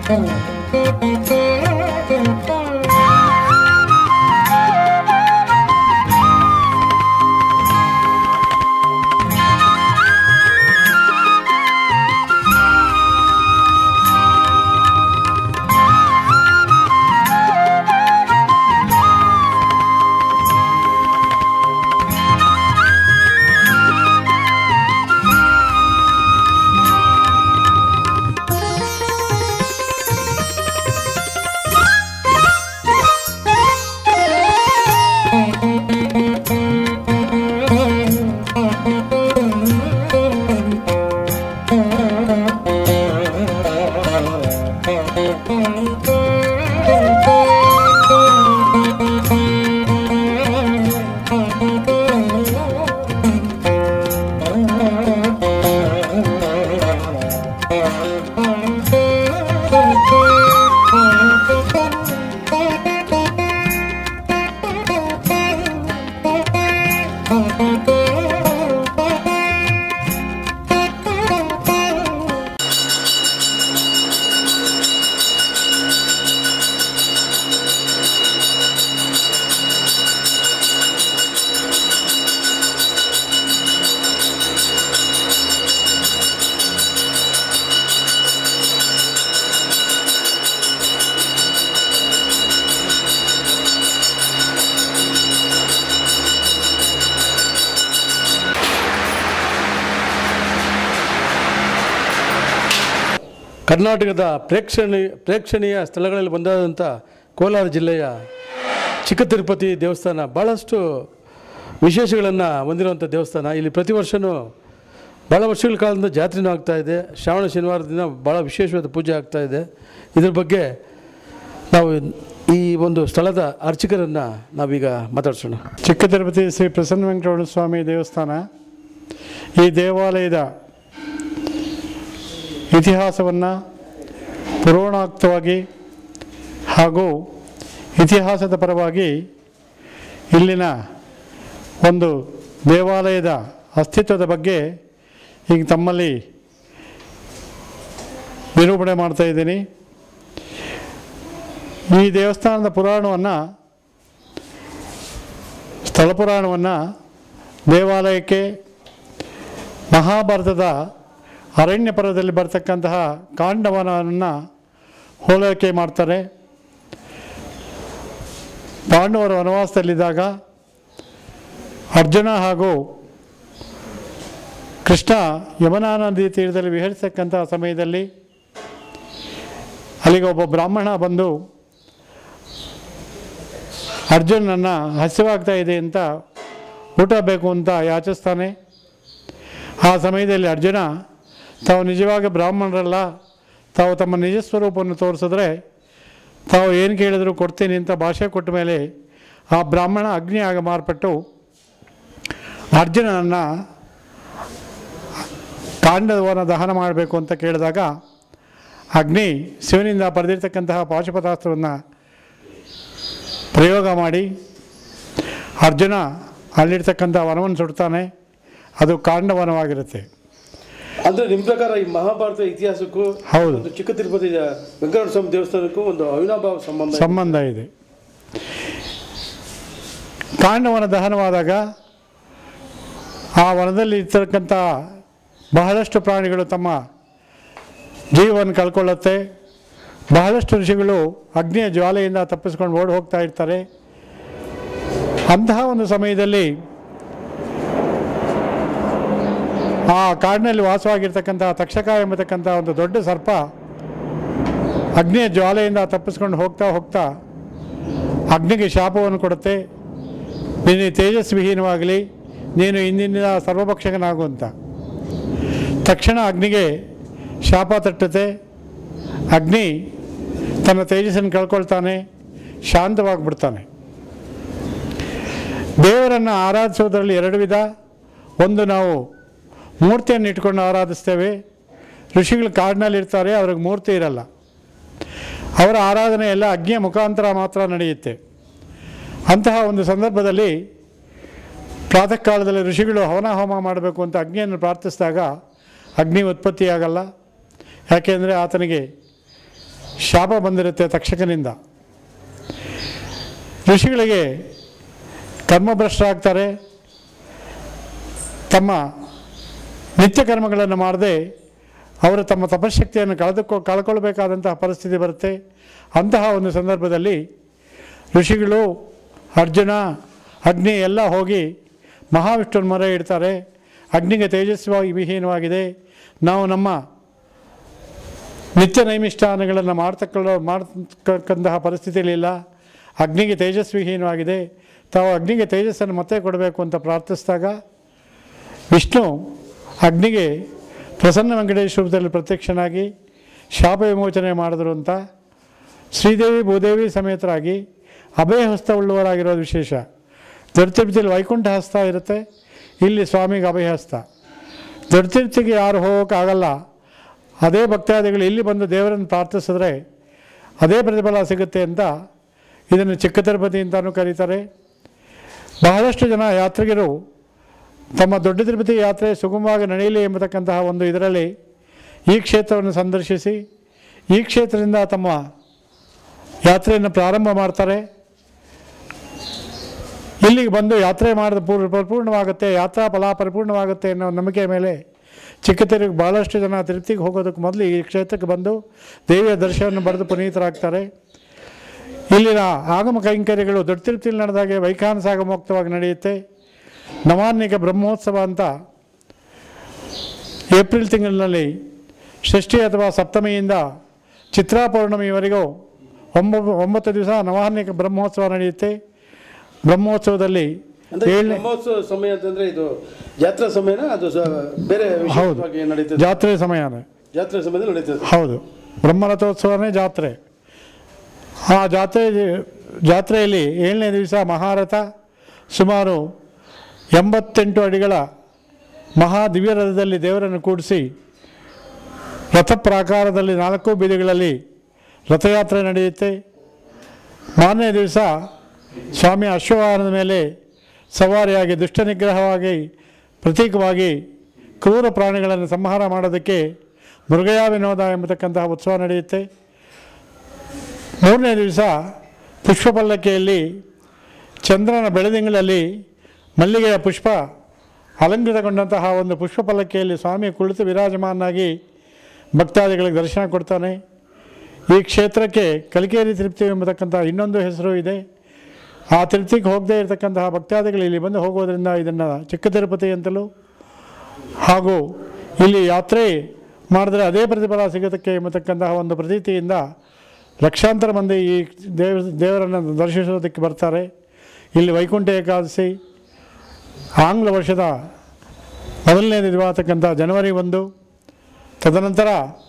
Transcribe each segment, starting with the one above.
ಕರ್ನಾಟಕದ ಪ್ರೇಕ್ಷಣೀಯ ಪ್ರೇಕ್ಷಣೀಯ ಸ್ಥಳಗಳಲ್ಲಿ ಒಂದಾದಂಥ ಕೋಲಾರ ಜಿಲ್ಲೆಯ ಚಿಕ್ಕ ತಿರುಪತಿ ದೇವಸ್ಥಾನ ಭಾಳಷ್ಟು ವಿಶೇಷಗಳನ್ನು ಹೊಂದಿರುವಂಥ ದೇವಸ್ಥಾನ ಇಲ್ಲಿ ಪ್ರತಿ ವರ್ಷವೂ ಭಾಳ ವರ್ಷಗಳ ಕಾಲದಿಂದ ಜಾತ್ರೆನೂ ಆಗ್ತಾ ಇದೆ ಶ್ರಾವಣ ಶನಿವಾರದಿಂದ ಭಾಳ ವಿಶೇಷವಾದ ಪೂಜೆ ಆಗ್ತಾ ಇದೆ ಇದ್ರ ಬಗ್ಗೆ ನಾವು ಈ ಒಂದು ಸ್ಥಳದ ಅರ್ಚಕರನ್ನು ನಾವೀಗ ಮಾತಾಡ್ಸೋಣ ಚಿಕ್ಕ ತಿರುಪತಿ ಶ್ರೀ ಪ್ರಸನ್ನ ವೆಂಕಟರಮಣ ಸ್ವಾಮಿ ದೇವಸ್ಥಾನ ಈ ದೇವಾಲಯದ ಇತಿಹಾಸವನ್ನು ಪುರಾಣಾಕ್ತವಾಗಿ ಹಾಗೂ ಇತಿಹಾಸದ ಪರವಾಗಿ ಇಲ್ಲಿನ ಒಂದು ದೇವಾಲಯದ ಅಸ್ತಿತ್ವದ ಬಗ್ಗೆ ಈಗ ತಮ್ಮಲ್ಲಿ ನಿರೂಪಣೆ ಮಾಡ್ತಾ ಇದ್ದೀನಿ ಈ ದೇವಸ್ಥಾನದ ಪುರಾಣವನ್ನು ಸ್ಥಳ ಪುರಾಣವನ್ನು ದೇವಾಲಯಕ್ಕೆ ಮಹಾಭಾರತದ ಅರಣ್ಯ ಪರ್ವದಲ್ಲಿ ಬರ್ತಕ್ಕಂತಹ ಕಾಂಡವನವನ್ನು ಹೋಲಿಕೆ ಮಾಡ್ತಾರೆ ಪಾಂಡವರು ವನವಾಸದಲ್ಲಿದ್ದಾಗ ಅರ್ಜುನ ಹಾಗೂ ಕೃಷ್ಣ ಯಮುನಾ ನದಿ ತೀರದಲ್ಲಿ ವಿಹರಿಸತಕ್ಕಂತಹ ಸಮಯದಲ್ಲಿ ಅಲ್ಲಿಗೆ ಒಬ್ಬ ಬ್ರಾಹ್ಮಣ ಬಂದು ಅರ್ಜುನನ್ನು ಹಸಿವಾಗ್ತಾ ಇದೆ ಅಂತ ಊಟ ಬೇಕು ಅಂತ ಯಾಚಿಸ್ತಾನೆ ಆ ಸಮಯದಲ್ಲಿ ಅರ್ಜುನ ತಾವು ನಿಜವಾಗಿ ಬ್ರಾಹ್ಮಣರಲ್ಲ ತಾವು ತಮ್ಮ ನಿಜ ಸ್ವರೂಪವನ್ನು ತೋರಿಸಿದ್ರೆ ತಾವು ಏನು ಕೇಳಿದ್ರು ಕೊಡ್ತೀನಿ ಅಂತ ಭಾಷೆ ಕೊಟ್ಟ ಮೇಲೆ ಆ ಬ್ರಾಹ್ಮಣ ಅಗ್ನಿಯಾಗ ಮಾರ್ಪಟ್ಟು ಅರ್ಜುನನನ್ನು ಕಾಂಡವನ ದಹನ ಮಾಡಬೇಕು ಅಂತ ಕೇಳಿದಾಗ ಅಗ್ನಿ ಶಿವನಿಂದ ಪಡೆದಿರ್ತಕ್ಕಂತಹ ಪಾಶುಪತಾಸ್ತ್ರವನ್ನು ಪ್ರಯೋಗ ಮಾಡಿ ಅರ್ಜುನ ಅಲ್ಲಿರ್ತಕ್ಕಂಥ ವನವನ್ನು ಸುಡ್ತಾನೆ ಅದು ಕಾಂಡವನವಾಗಿರುತ್ತೆ ಅಂದರೆ ನಿಮ್ಮ ಪ್ರಕಾರ ಈ ಮಹಾಭಾರತ ಇತಿಹಾಸಕ್ಕೂ ಹೌದು ಒಂದು ಚಿಕ್ಕ ತಿರುಪತಿ ವೆಂಕಟೇಶ್ವರ ಸ್ವಾಮಿ ದೇವಸ್ಥಾನಕ್ಕೂ ಒಂದು ಅವಿನಾಭಾವ ಸಂಬಂಧ ಇದೆ. ಸಂಬಂಧ ಇದೆ ಕಾಂಡವನ ದಹನವಾದಾಗ ಆ ವನದಲ್ಲಿ ಇರ್ತಕ್ಕಂಥ ಬಹಳಷ್ಟು ಪ್ರಾಣಿಗಳು ತಮ್ಮ ಜೀವವನ್ನು ಕಳ್ಕೊಳ್ಳುತ್ತೆ ಬಹಳಷ್ಟು ಋಷಿಗಳು ಅಗ್ನಿಯ ಜ್ವಾಲೆಯಿಂದ ತಪ್ಪಿಸ್ಕೊಂಡು ಓಡಿ ಹೋಗ್ತಾ ಇರ್ತಾರೆ ಅಂತಹ ಒಂದು ಸಮಯದಲ್ಲಿ ಆ ಕಾಡಿನಲ್ಲಿ ವಾಸವಾಗಿರ್ತಕ್ಕಂಥ ತಕ್ಷಕ ಎಂಬತಕ್ಕಂಥ ಒಂದು ದೊಡ್ಡ ಸರ್ಪ ಅಗ್ನಿಯ ಜ್ವಾಲೆಯಿಂದ ತಪ್ಪಿಸ್ಕೊಂಡು ಹೋಗ್ತಾ ಹೋಗ್ತಾ ಅಗ್ನಿಗೆ ಶಾಪವನ್ನು ಕೊಡುತ್ತೆ ನೀನು ತೇಜಸ್ವಿಹೀನವಾಗಲಿ ನೀನು ಇಂದಿನ ಸರ್ವಭಕ್ಷಕನಾಗು ಅಂತ ತಕ್ಷಣ ಅಗ್ನಿಗೆ ಶಾಪ ತಟ್ಟುತ್ತೆ ಅಗ್ನಿ ತನ್ನ ತೇಜಸ್ಸನ್ನು ಕಳ್ಕೊಳ್ತಾನೆ ಶಾಂತವಾಗಿಬಿಡ್ತಾನೆ ದೇವರನ್ನು ಆರಾಧಿಸೋದ್ರಲ್ಲಿ ಎರಡು ವಿಧ ಒಂದು ನಾವು ಮೂರ್ತಿಯನ್ನು ಇಟ್ಕೊಂಡು ಆರಾಧಿಸ್ತೇವೆ ಋಷಿಗಳು ಕಾಡಿನಲ್ಲಿ ಇರ್ತಾರೆ ಅವ್ರಿಗೆ ಮೂರ್ತಿ ಇರಲ್ಲ ಅವರ ಆರಾಧನೆ ಎಲ್ಲ ಅಗ್ನಿಯ ಮುಖಾಂತರ ಮಾತ್ರ ನಡೆಯುತ್ತೆ ಅಂತಹ ಒಂದು ಸಂದರ್ಭದಲ್ಲಿ ಪ್ರಾತಃ ಕಾಲದಲ್ಲಿ ಋಷಿಗಳು ಹವನ ಹೋಮ ಮಾಡಬೇಕು ಅಂತ ಅಗ್ನಿಯನ್ನು ಪ್ರಾರ್ಥಿಸಿದಾಗ ಅಗ್ನಿ ಉತ್ಪತ್ತಿಯಾಗಲ್ಲ ಯಾಕೆಂದರೆ ಆತನಿಗೆ ಶಾಪ ಬಂದಿರುತ್ತೆ ತಕ್ಷಕನಿಂದ ಋಷಿಗಳಿಗೆ ಕರ್ಮಭ್ರಷ್ಟರಾಗ್ತಾರೆ ತಮ್ಮ ನಿತ್ಯ ಕರ್ಮಗಳನ್ನು ಮಾಡದೆ ಅವರು ತಮ್ಮ ತಪಶಕ್ತಿಯನ್ನು ಕಳೆದುಕೊ ಕಳ್ಕೊಳ್ಬೇಕಾದಂತಹ ಪರಿಸ್ಥಿತಿ ಬರುತ್ತೆ ಅಂತಹ ಒಂದು ಸಂದರ್ಭದಲ್ಲಿ ಋಷಿಗಳು ಅರ್ಜುನ ಅಗ್ನಿ ಎಲ್ಲ ಹೋಗಿ ಮಹಾವಿಷ್ಣುನ ಮೊರೆ ಇಡ್ತಾರೆ ಅಗ್ನಿಗೆ ತೇಜಸ್ವಿ ವಿಹೀನವಾಗಿದೆ ನಾವು ನಮ್ಮ ನಿತ್ಯ ನೈಮಿಷ್ಠಾನಗಳನ್ನು ಮಾಡ್ತಕೊಳ್ಳೋ ಮಾಡ್ತಕ್ಕಂತಹ ಪರಿಸ್ಥಿತಿಯಲ್ಲಿಲ್ಲ ಅಗ್ನಿಗೆ ತೇಜಸ್ವಿಹೀನವಾಗಿದೆ ತಾವು ಅಗ್ನಿಗೆ ತೇಜಸ್ಸನ್ನು ಮತ್ತೆ ಕೊಡಬೇಕು ಅಂತ ಪ್ರಾರ್ಥಿಸಿದಾಗ ವಿಷ್ಣು ಅಗ್ನಿಗೆ ಪ್ರಸನ್ನ ವೆಂಕಟೇಶ್ವರ ರೂಪದಲ್ಲಿ ಪ್ರತ್ಯಕ್ಷನಾಗಿ ಶಾಪ ವಿಮೋಚನೆ ಮಾಡಿದ್ರು ಅಂತ ಶ್ರೀದೇವಿ ಭೂದೇವಿ ಸಮೇತರಾಗಿ ಅಭಯ ಹಸ್ತ ಉಳ್ಳುವರಾಗಿರೋದು ವಿಶೇಷ ದೊಡ್ಡತಿರುಪತಿಯಲ್ಲಿ ವೈಕುಂಠ ಹಸ್ತ ಇರುತ್ತೆ ಇಲ್ಲಿ ಸ್ವಾಮಿಗೆ ಅಭಯ ಹಸ್ತ ದೊಡ್ಡತಿರುಪತಿಗೆ ಯಾರು ಹೋಗೋಕ್ಕಾಗಲ್ಲ ಅದೇ ಭಕ್ತಾದಿಗಳು ಇಲ್ಲಿ ಬಂದು ದೇವರನ್ನು ಪ್ರಾರ್ಥಿಸಿದ್ರೆ ಅದೇ ಪ್ರತಿಫಲ ಸಿಗುತ್ತೆ ಅಂತ ಇದನ್ನು ಚಿಕ್ಕ ತಿರುಪತಿ ಅಂತಲೂ ಕರೀತಾರೆ ಬಹಳಷ್ಟು ಜನ ಯಾತ್ರಿಗರು ತಮ್ಮ ದೊಡ್ಡ ತಿರುಪತಿ ಯಾತ್ರೆ ಸುಗಮವಾಗಿ ನಡೆಯಲಿ ಎಂಬತಕ್ಕಂತಹ ಒಂದು ಇದರಲ್ಲಿ ಈ ಕ್ಷೇತ್ರವನ್ನು ಸಂದರ್ಶಿಸಿ ಈ ಕ್ಷೇತ್ರದಿಂದ ತಮ್ಮ ಯಾತ್ರೆಯನ್ನು ಪ್ರಾರಂಭ ಮಾಡ್ತಾರೆ ಇಲ್ಲಿಗೆ ಬಂದು ಯಾತ್ರೆ ಮಾಡಿದ ಪೂರ್ ಪರಿಪೂರ್ಣವಾಗುತ್ತೆ ಯಾತ್ರಾ ಫಲ ಪರಿಪೂರ್ಣವಾಗುತ್ತೆ ಅನ್ನೋ ನಂಬಿಕೆ ಮೇಲೆ ಚಿಕ್ಕ ತಿರುಗಿ ಭಾಳಷ್ಟು ಜನ ತಿರುಪ್ತಿಗೆ ಹೋಗೋದಕ್ಕೆ ಮೊದಲು ಈ ಕ್ಷೇತ್ರಕ್ಕೆ ಬಂದು ದೇವಿಯ ದರ್ಶನವನ್ನು ಬರೆದು ಪುನೀತರಾಗ್ತಾರೆ ಇಲ್ಲಿನ ಆಗಮ ಕೈಂಕರ್ಯಗಳು ದೊಡ್ಡ ತಿರುಪ್ತಿಯಲ್ಲಿ ನಡೆದಾಗೆ ವೈಖಾನಸ ಆಗಮೋಕ್ತವಾಗಿ ನಡೆಯುತ್ತೆ ನವಾನ್ನಿಕ ಬ್ರಹ್ಮೋತ್ಸವ ಅಂತ ಏಪ್ರಿಲ್ ತಿಂಗಳಿನಲ್ಲಿ ಷಷ್ಠಿ ಅಥವಾ ಸಪ್ತಮಿಯಿಂದ ಚಿತ್ರಾ ಪೌರ್ಣಮಿಯವರೆಗೂ ಒಂಬ ಒಂಬತ್ತು ದಿವಸ ನವಾನ್ನಿಕ ಬ್ರಹ್ಮೋತ್ಸವ ನಡೆಯುತ್ತೆ ಬ್ರಹ್ಮೋತ್ಸವದಲ್ಲಿ ಅಂದ್ರೆ ಏಳನೇ ಬ್ರಹ್ಮೋತ್ಸವ ಸಮಯ ಅಂತಂದ್ರೆ ಇದು ಜಾತ್ರಾ ಸಮಯನ ಅದು ಸ- ಬೇರೆ ಹೌದು ವಿಶೇಷವಾಗಿ ನಡೀತದೆ ಜಾತ್ರೆ ಸಮಯನೇ ಜಾತ್ರೆ ಸಮಯದಲ್ಲಿ ನಡೀತದೆ ಹೌದು ಬ್ರಹ್ಮರಥೋತ್ಸವನೇ ಜಾತ್ರೆ ಆ ಜಾತ್ರೆ ಜಾತ್ರೆಯಲ್ಲಿ ಏಳನೇ ದಿವಸ ಮಹಾರಥ ಸುಮಾರು ಎಂಬತ್ತೆಂಟು ಅಡಿಗಳ ಮಹಾ ದಿವ್ಯರಥದಲ್ಲಿ ದೇವರನ್ನು ಕೂಡಿಸಿ ರಥ ಪ್ರಾಕಾರದಲ್ಲಿ ನಾಲ್ಕು ಬೀದಿಗಳಲ್ಲಿ ರಥಯಾತ್ರೆ ನಡೆಯುತ್ತೆ ಮಾರನೇ ದಿವಸ ಸ್ವಾಮಿ ಅಶ್ವವಾಹನದ ಮೇಲೆ ಸವಾರಿಯಾಗಿ ದುಷ್ಟ ನಿಗ್ರಹವಾಗಿ ಪ್ರತೀಕವಾಗಿ ಕ್ರೂರ ಪ್ರಾಣಿಗಳನ್ನು ಸಂಹಾರ ಮಾಡೋದಕ್ಕೆ ಮೃಗಯ ವಿನೋದ ಎಂಬತಕ್ಕಂತಹ ಉತ್ಸವ ನಡೆಯುತ್ತೆ ಮೂರನೇ ದಿವಸ ಪುಷ್ಪಪಲ್ಲಕ್ಕಿಯಲ್ಲಿ ಚಂದ್ರನ ಬೆಳದಿಂಗಳಲ್ಲಿ ಮಲ್ಲಿಗೆಯ ಪುಷ್ಪ ಅಲಂಕೃತಗೊಂಡಂತಹ ಒಂದು ಪುಷ್ಪ ಪಲ್ಲಕ್ಕಿಯಲ್ಲಿ ಸ್ವಾಮಿ ಕುಳಿತು ವಿರಾಜಮಾನಾಗಿ ಭಕ್ತಾದಿಗಳಿಗೆ ದರ್ಶನ ಕೊಡ್ತಾನೆ ಈ ಕ್ಷೇತ್ರಕ್ಕೆ ಕಲಿಕೇರಿ ತಿರುಪ್ತಿ ಎಂಬತಕ್ಕಂಥ ಇನ್ನೊಂದು ಹೆಸರು ಇದೆ ಆ ತಿರುಪ್ತಿಗೆ ಹೋಗದೇ ಇರತಕ್ಕಂತಹ ಭಕ್ತಾದಿಗಳು ಇಲ್ಲಿ ಬಂದು ಹೋಗೋದ್ರಿಂದ ಇದನ್ನು ಚಿಕ್ಕ ತಿರುಪತಿ ಅಂತಲೂ ಹಾಗೂ ಇಲ್ಲಿ ಯಾತ್ರೆ ಮಾಡಿದ್ರೆ ಅದೇ ಪ್ರತಿಫಲ ಸಿಗೋದಕ್ಕೆ ಎಂಬತಕ್ಕಂತಹ ಒಂದು ಪ್ರತೀತಿಯಿಂದ ಲಕ್ಷಾಂತರ ಮಂದಿ ಈ ದೇವ ದೇವರನ್ನು ದರ್ಶಿಸೋದಕ್ಕೆ ಬರ್ತಾರೆ ಇಲ್ಲಿ ವೈಕುಂಠ ಏಕಾದಶಿ ಆಂಗ್ಲ ವರ್ಷದ ಮೊದಲನೇ ದಿನವಾಗತಕ್ಕಂಥ ಜನವರಿ ಒಂದು ತದನಂತರ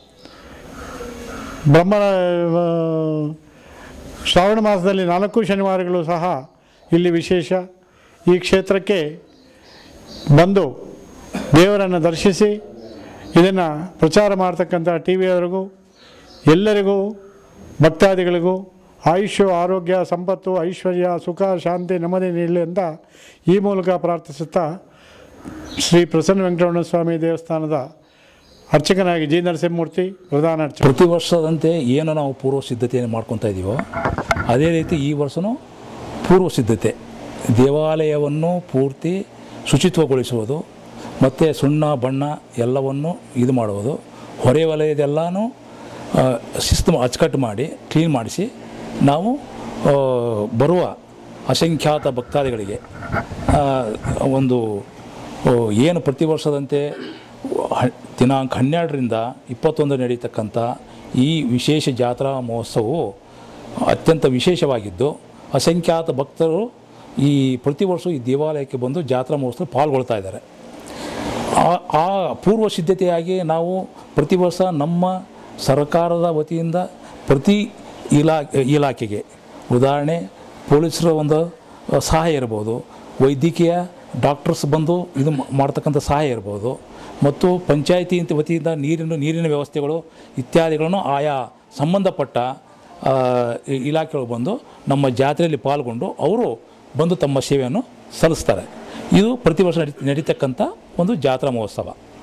ಬ್ರಹ್ಮ ಆ, ಶ್ರಾವಣ ಮಾಸದಲ್ಲಿ ನಾಲ್ಕು ಶನಿವಾರಗಳು ಸಹ ಇಲ್ಲಿ ವಿಶೇಷ ಈ ಕ್ಷೇತ್ರಕ್ಕೆ ಬಂದು ದೇವರನ್ನು ದರ್ಶಿಸಿ ಇದನ್ನು ಪ್ರಚಾರ ಮಾಡ್ತಕ್ಕಂಥ ಟಿ ವಿಯವರಿಗೂ ಎಲ್ಲರಿಗೂ ಭಕ್ತಾದಿಗಳಿಗೂ ಆಯುಷ್ಯ ಆರೋಗ್ಯ ಸಂಪತ್ತು ಐಶ್ವರ್ಯ ಸುಖ ಶಾಂತಿ ನೆಮ್ಮದಿ ನೀಡಲಿ ಅಂತ ಈ ಮೂಲಕ ಪ್ರಾರ್ಥಿಸುತ್ತಾ ಶ್ರೀ ಪ್ರಸನ್ನ ವೆಂಕಟರಮಣ ಸ್ವಾಮಿ ದೇವಸ್ಥಾನದ ಅರ್ಚಕನಾಗಿ ಜಿ ನರಸಿಂಹಮೂರ್ತಿ ಪ್ರಧಾನ ಅರ್ಚಕ ಪ್ರತಿ ವರ್ಷದಂತೆ ಏನು ನಾವು ಪೂರ್ವ ಸಿದ್ಧತೆಯನ್ನು ಮಾಡ್ಕೊತಾ ಇದ್ದೀವೋ ಅದೇ ರೀತಿ ಈ ವರ್ಷವೂ ಪೂರ್ವ ಸಿದ್ಧತೆ ದೇವಾಲಯವನ್ನು ಪೂರ್ತಿ ಶುಚಿತ್ವಗೊಳಿಸುವುದು ಮತ್ತು ಸುಣ್ಣ ಬಣ್ಣ ಎಲ್ಲವನ್ನು ಇದು ಮಾಡುವುದು ಹೊರೆ ವಲಯದೆಲ್ಲನೂ ಆ, ಶಿಸ್ತು ಅಚ್ಚುಕಟ್ಟು ಮಾಡಿ ಕ್ಲೀನ್ ಮಾಡಿಸಿ ನಾವು ಆ, ಬರುವ ಅಸಂಖ್ಯಾತ ಭಕ್ತಾದಿಗಳಿಗೆ ಆ, ಒಂದು ಆ, ಏನು ಪ್ರತಿ ವರ್ಷದಂತೆ ಹ- ದಿನಾಂಕ ಹನ್ನೆರಡರಿಂದ ಇಪ್ಪತ್ತೊಂದು ನಡೀತಕ್ಕಂಥ ಈ ವಿಶೇಷ ಜಾತ್ರಾ ಮಹೋತ್ಸವವು ಅತ್ಯಂತ ವಿಶೇಷವಾಗಿದ್ದು ಅಸಂಖ್ಯಾತ ಭಕ್ತರು ಈ ಪ್ರತಿ ವರ್ಷ ಈ ದೇವಾಲಯಕ್ಕೆ ಬಂದು ಜಾತ್ರಾ ಮಹೋತ್ಸವ ಪಾಲ್ಗೊಳ್ತಾ ಇದ್ದಾರೆ ಆ- ಆ ಪೂರ್ವ ಸಿದ್ಧತೆಯಾಗಿ ನಾವು ಪ್ರತಿ ವರ್ಷ ನಮ್ಮ ಸರ್ಕಾರದ ವತಿಯಿಂದ ಪ್ರತಿ ಇಲಾ ಇಲಾಖೆಗೆ ಉದಾಹರಣೆ ಪೊಲೀಸರ ಒಂದು ಅ, ಸಹಾಯ ಇರ್ಬೋದು ವೈದ್ಯಕೀಯ ಡಾಕ್ಟರ್ಸ್ ಬಂದು ಇದು ಮಾ- ಮಾಡ್ತಕ್ಕಂಥ ಸಹಾಯ ಇರ್ಬೋದು ಮತ್ತು ಪಂಚಾಯಿತಿ ಅಂತ ವತಿಯಿಂದ ನೀರಿನ ನೀರಿನ ವ್ಯವಸ್ಥೆಗಳು ಇತ್ಯಾದಿಗಳನ್ನು ಆಯಾ ಸಂಬಂಧಪಟ್ಟ ಆ, ಇ- ಇಲಾಖೆಗಳು ಬಂದು ನಮ್ಮ ಜಾತ್ರೆಯಲ್ಲಿ ಪಾಲ್ಗೊಂಡು ಅವರು ಬಂದು ತಮ್ಮ ಸೇವೆಯನ್ನು ಸಲ್ಲಿಸ್ತಾರೆ ಇದು ಪ್ರತಿ ವರ್ಷ ನಡಿ ನಡೀತಕ್ಕಂಥ ಒಂದು ಜಾತ್ರಾ ಮಹೋತ್ಸವ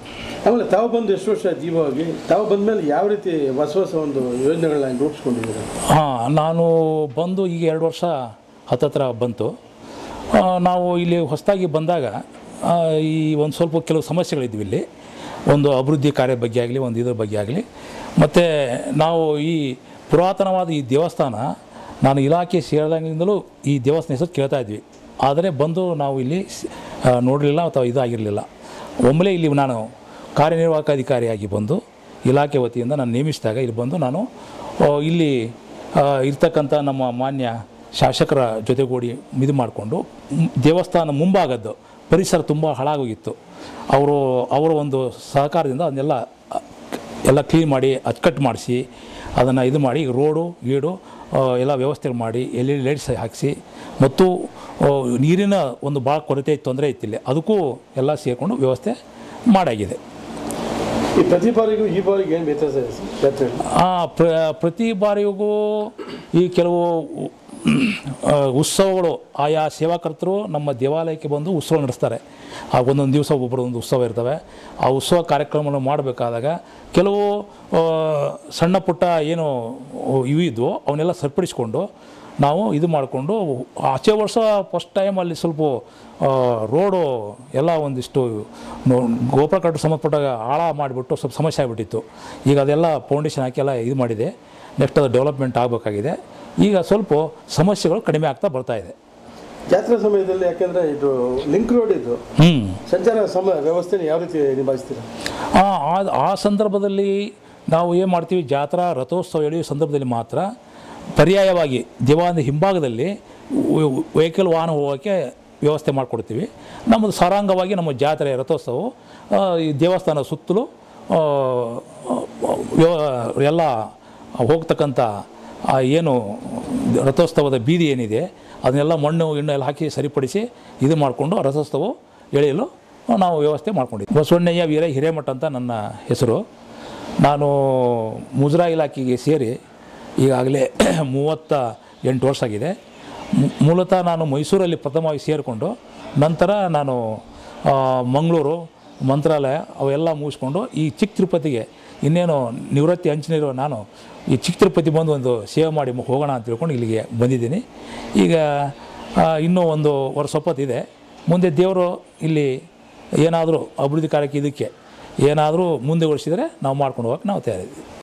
ಆಮೇಲೆ ತಾವು ಬಂದು ಎಷ್ಟು ವರ್ಷ ಆಯ್ತು ಇವಾಗಿ ತಾವು ಬಂದ ಮೇಲೆ ಯಾವ ರೀತಿ ಹೊಸ ಹೊಸ ಒಂದು ಯೋಜನೆಗಳನ್ನ ರೂಪಿಸ್ಕೊಂಡಿದ್ದೀರಾ ಹಾಂ ನಾನು ಬಂದು ಈಗ ಎರಡು ವರ್ಷ ಹತ್ತತ್ರ ಬಂತು ಆ, ನಾವು ಇಲ್ಲಿ ಹೊಸದಾಗಿ ಬಂದಾಗ ಆ, ಈ ಒಂದು ಸ್ವಲ್ಪ ಕೆಲವು ಸಮಸ್ಯೆಗಳಿದ್ವಿ ಇಲ್ಲಿ ಒಂದು ಅಭಿವೃದ್ಧಿ ಕಾರ್ಯದ ಬಗ್ಗೆ ಆಗಲಿ ಒಂದು ಇದ್ರ ಬಗ್ಗೆ ಆಗಲಿ ಮತ್ತು ನಾವು ಈ ಪುರಾತನವಾದ ಈ ದೇವಸ್ಥಾನ ನಾನು ಇಲಾಖೆ ಸೇರಿದಾಗಿಂದಲೂ ಈ ದೇವಸ್ಥಾನ ಹೆಸರು ಕೇಳ್ತಾ ಇದ್ವಿ ಆದರೆ ಬಂದು ನಾವು ಇಲ್ಲಿ ಸ್- ಆ, ನೋಡಲಿಲ್ಲ ಅಥವಾ ಇದಾಗಿರಲಿಲ್ಲ ಒಮ್ಮೆಲೇ ಇಲ್ಲಿ ನಾನು ಕಾರ್ಯನಿರ್ವಾಹಕ ಅಧಿಕಾರಿಯಾಗಿ ಬಂದು ಇಲಾಖೆ ವತಿಯಿಂದ ನಾನು ನೇಮಿಸಿದಾಗ ಇಲ್ಲಿ ಬಂದು ನಾನು ಆ, ಇಲ್ಲಿ ಆ, ಇರ್ತಕ್ಕಂಥ ನಮ್ಮ ಮಾನ್ಯ ಶಾಸಕರ ಜೊತೆಗೂಡಿ ಇದು ಮಾಡಿಕೊಂಡು ದೇವಸ್ಥಾನ ಮುಂಭಾಗದ್ದು ಪರಿಸರ ತುಂಬ ಹಾಳಾಗೋಗಿತ್ತು ಅವರು ಅವರ ಒಂದು ಸಹಕಾರದಿಂದ ಅದನ್ನೆಲ್ಲ ಆ, ಎಲ್ಲ ಕ್ಲೀನ್ ಮಾಡಿ ಅಚ್ಚುಕಟ್ಟು ಮಾಡಿಸಿ ಅದನ್ನು ಇದು ಮಾಡಿ ಈಗ ರೋಡು ಗೀಡು ಆ, ಎಲ್ಲ ವ್ಯವಸ್ಥೆ ಮಾಡಿ ಎಲ್ ಇ ಲೈಟ್ಸ್ ಹಾಕಿಸಿ ಮತ್ತು ಆ, ನೀರಿನ ಒಂದು ಭಾಳ ಕೊರತೆ ತೊಂದರೆ ಇತ್ತಿಲ್ಲ ಅದಕ್ಕೂ ಎಲ್ಲ ಸೇರಿಕೊಂಡು ವ್ಯವಸ್ಥೆ ಮಾಡಾಗಿದೆ ಈ ಪ್ರತಿ ಬಾರಿಗೂ ಈ ಬಾರಿಗೆ ಏನು ವ್ಯತ್ಯಾಸ ಇದೆ ಸರ್ ಜಾತ್ರೆಯಲ್ಲಿ ಆ, ಪ್ರ ಪ್ರತಿ ಬಾರಿಗೂ ಈ ಕೆಲವು ಆ, ಉತ್ಸವಗಳು ಆಯಾ ಸೇವಾಕರ್ತರು ನಮ್ಮ ದೇವಾಲಯಕ್ಕೆ ಬಂದು ಉತ್ಸವ ನಡೆಸ್ತಾರೆ ಆ ಒಂದೊಂದು ದಿವಸ ಒಬ್ಬರೊಂದು ಉತ್ಸವ ಇರ್ತವೆ ಆ ಉತ್ಸವ ಕಾರ್ಯಕ್ರಮವನ್ನು ಮಾಡಬೇಕಾದಾಗ ಕೆಲವು ಆ, ಸಣ್ಣ ಪುಟ್ಟ ಏನು ಇವು ಇದ್ವು ಅವನ್ನೆಲ್ಲ ಸರಿಪಡಿಸ್ಕೊಂಡು ನಾವು ಇದು ಮಾಡಿಕೊಂಡು ಆಚೆ ವರ್ಷ ಫಸ್ಟ್ ಟೈಮ್ ಅಲ್ಲಿ ಸ್ವಲ್ಪ ಆ, ರೋಡು ಎಲ್ಲ ಒಂದಿಷ್ಟು ನೋ- ಗೋಪುರ ಕಟ್ಟು ಸಂಬಂಧಪಟ್ಟಾಗ ಆಳ ಮಾಡಿಬಿಟ್ಟು ಸ್ವಲ್ಪ ಸಮಸ್ಯೆ ಆಗಿಬಿಟ್ಟಿತ್ತು ಈಗ ಅದೆಲ್ಲ ಫೌಂಡೇಶನ್ ಹಾಕಿ ಎಲ್ಲ ಇದು ಮಾಡಿದೆ ನೆಕ್ಸ್ಟ್ ಅದು ಡೆವಲಪ್ಮೆಂಟ್ ಆಗಬೇಕಾಗಿದೆ ಈಗ ಸ್ವಲ್ಪ ಸಮಸ್ಯೆಗಳು ಕಡಿಮೆ ಆಗ್ತಾ ಬರ್ತಾ ಇದೆ ಜಾತ್ರೆ ಸಮಯದಲ್ಲಿ ಯಾಕೆಂದ್ರೆ ಇದು ಲಿಂಕ್ ರೋಡ್ ಇದು ಹ್ಞೂ ಸಂಚಾರ ಸಮ ವ್ಯವಸ್ಥೆನ ಯಾವ ರೀತಿ ನಿಭಾಯಿಸ್ತೀರಾ ಆ ಆ- ಆ ಸಂದರ್ಭದಲ್ಲಿ ನಾವು ಏನು ಮಾಡ್ತೀವಿ ಜಾತ್ರಾ ರಥೋತ್ಸವ ಎಳೆಯುವ ಸಂದರ್ಭದಲ್ಲಿ ಮಾತ್ರ ಪರ್ಯಾಯವಾಗಿ ದೇವಾಲಯದ ಹಿಂಭಾಗದಲ್ಲಿ ವೆಹಿಕಲ್ ವಾಹನ ಹೋಗೋಕ್ಕೆ ವ್ಯವಸ್ಥೆ ಮಾಡಿಕೊಡ್ತೀವಿ ನಮ್ಮದು ಸಾರಾಂಗವಾಗಿ ನಮ್ಮ ಜಾತ್ರೆ ರಥೋತ್ಸವವು ಆ, ಈ ದೇವಸ್ಥಾನ ಸುತ್ತಲೂ ಆ, ವ್ಯವ- ಎಲ್ಲ ಹೋಗ್ತಕ್ಕಂಥ ಆ ಏನು ರಥೋತ್ಸವದ ಬೀದಿ ಏನಿದೆ ಅದನ್ನೆಲ್ಲ ಮಣ್ಣು ಗಿಣ್ಣು ಎಲ್ಲ ಹಾಕಿ ಸರಿಪಡಿಸಿ ಇದು ಮಾಡಿಕೊಂಡು ರಥೋತ್ಸವ ಎಳೆಯಲು ನಾವು ವ್ಯವಸ್ಥೆ ಮಾಡ್ಕೊಂಡಿದ್ವಿ ಬಸವಣ್ಣಯ್ಯ ವೀರ ಹಿರೇಮಠ ಅಂತ ನನ್ನ ಹೆಸರು ನಾನು ಮುಜರಾ ಇಲಾಖೆಗೆ ಸೇರಿ ಈಗಾಗಲೇ ಮೂವತ್ತ ಎಂಟು ವರ್ಷ ಆಗಿದೆ ಮೂ- ಮೂಲತಃ ನಾನು ಮೈಸೂರಲ್ಲಿ ಪ್ರಥಮವಾಗಿ ಸೇರಿಕೊಂಡು ನಂತರ ನಾನು ಆ, ಮಂಗಳೂರು ಮಂತ್ರಾಲಯ ಅವೆಲ್ಲ ಮುಗಿಸ್ಕೊಂಡು ಈ ಚಿಕ್ಕ ತಿರುಪತಿಗೆ ಇನ್ನೇನು ನಿವೃತ್ತಿ ಹಂಚಿನಿರುವ ನಾನು ಈ ಚಿಕ್ಕ ತಿರುಪತಿ ಬಂದು ಒಂದು ಸೇವೆ ಮಾಡಿ ಮು- ಹೋಗೋಣ ಅಂತ ತಿಳ್ಕೊಂಡು ಇಲ್ಲಿಗೆ ಬಂದಿದ್ದೀನಿ ಈಗ ಆ, ಇನ್ನೂ ಒಂದು ವರ್ಷ ಇದೆ ಮುಂದೆ ದೇವರು ಇಲ್ಲಿ ಏನಾದರೂ ಅಭಿವೃದ್ಧಿ ಕಾರ್ಯಕ್ಕೆ ಇದಕ್ಕೆ ಏನಾದರೂ ಮುಂದೆ ನಾವು ಮಾಡ್ಕೊಂಡು ಹೋಗಕ್ಕೆ ನಾವು ತಯಾರಿದ್ದೀವಿ